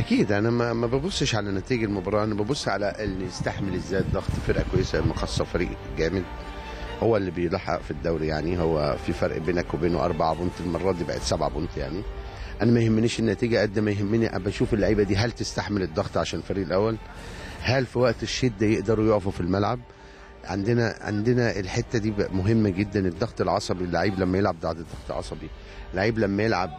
اكيد انا ما ما ببصش على نتائج المباراه انا ببص على اللي يستحمل ازاي الضغط فرقه كويسه المخصصه فريق جامد هو اللي بيلحق في الدوري يعني هو في فرق بينك وبينه أربعة بونت المرة دي بقت سبعة بونت يعني أنا ما يهمنيش النتيجة قد ما يهمني أبقى أشوف اللعيبة دي هل تستحمل الضغط عشان الفريق الأول هل في وقت الشدة يقدروا يقفوا في الملعب عندنا عندنا الحته دي بقى مهمه جدا الضغط العصبي اللعيب لما يلعب ضغط ضغط عصبي لعيب لما يلعب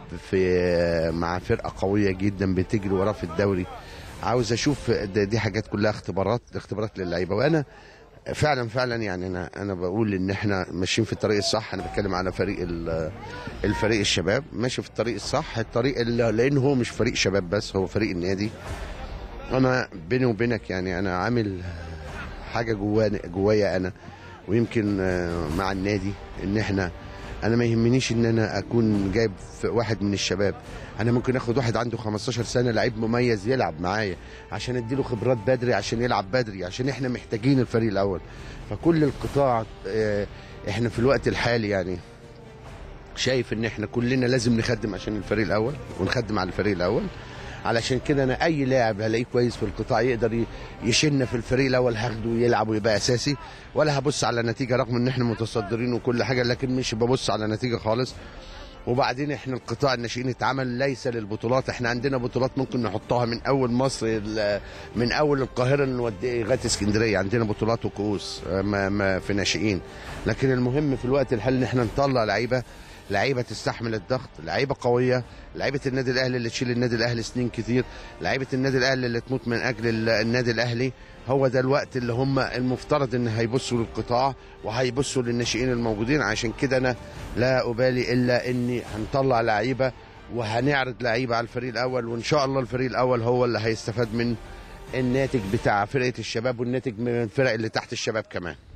في مع فرقه قويه جدا بتجري وراه في الدوري عاوز اشوف ده- دي حاجات كلها اختبارات اختبارات للعيبه وانا فعلا فعلا يعني انا انا بقول ان احنا ماشيين في الطريق الصح انا بتكلم على فريق ال- الفريق الشباب ماشي في الطريق الصح الطريق اللي لان هو مش فريق شباب بس هو فريق النادي انا بيني وبينك يعني انا عامل حاجه جوانا جوايا انا ويمكن آه، مع النادي ان احنا انا ما يهمنيش ان انا اكون جايب في واحد من الشباب انا ممكن اخد واحد عنده 15 سنه لعيب مميز يلعب معايا عشان اديله خبرات بدري عشان يلعب بدري عشان احنا محتاجين الفريق الاول فكل القطاع آه، احنا في الوقت الحالي يعني شايف ان احنا كلنا لازم نخدم عشان الفريق الاول ونخدم على الفريق الاول علشان كده انا اي لاعب هلاقيه كويس في القطاع يقدر ي- يشن في الفريق الاول هاخده ويلعب ويبقى اساسي ولا هبص على النتيجه رغم ان احنا متصدرين وكل حاجه لكن مش ببص على النتيجه خالص وبعدين احنا القطاع الناشئين اتعمل ليس للبطولات احنا عندنا بطولات ممكن نحطها من اول مصر ال- من اول القاهره نودي لغايه اسكندريه عندنا بطولات وكؤوس اه، ما ما في ناشئين لكن المهم في الوقت الحالي ان احنا نطلع لعيبه لعيبه تستحمل الضغط لعيبه قويه لعيبه النادي الاهلي اللي تشيل النادي الاهلي سنين كتير لعيبه النادي الاهلي اللي تموت من اجل ال- النادي الاهلي هو ده الوقت اللي هم المفترض ان هيبصوا للقطاع وهيبصوا للناشئين الموجودين عشان كده انا لا ابالي الا اني هنطلع لعيبه وهنعرض لعيبه على الفريق الاول وان شاء الله الفريق الاول هو اللي هيستفاد من الناتج بتاع فرقه الشباب والناتج من الفرق اللي تحت الشباب كمان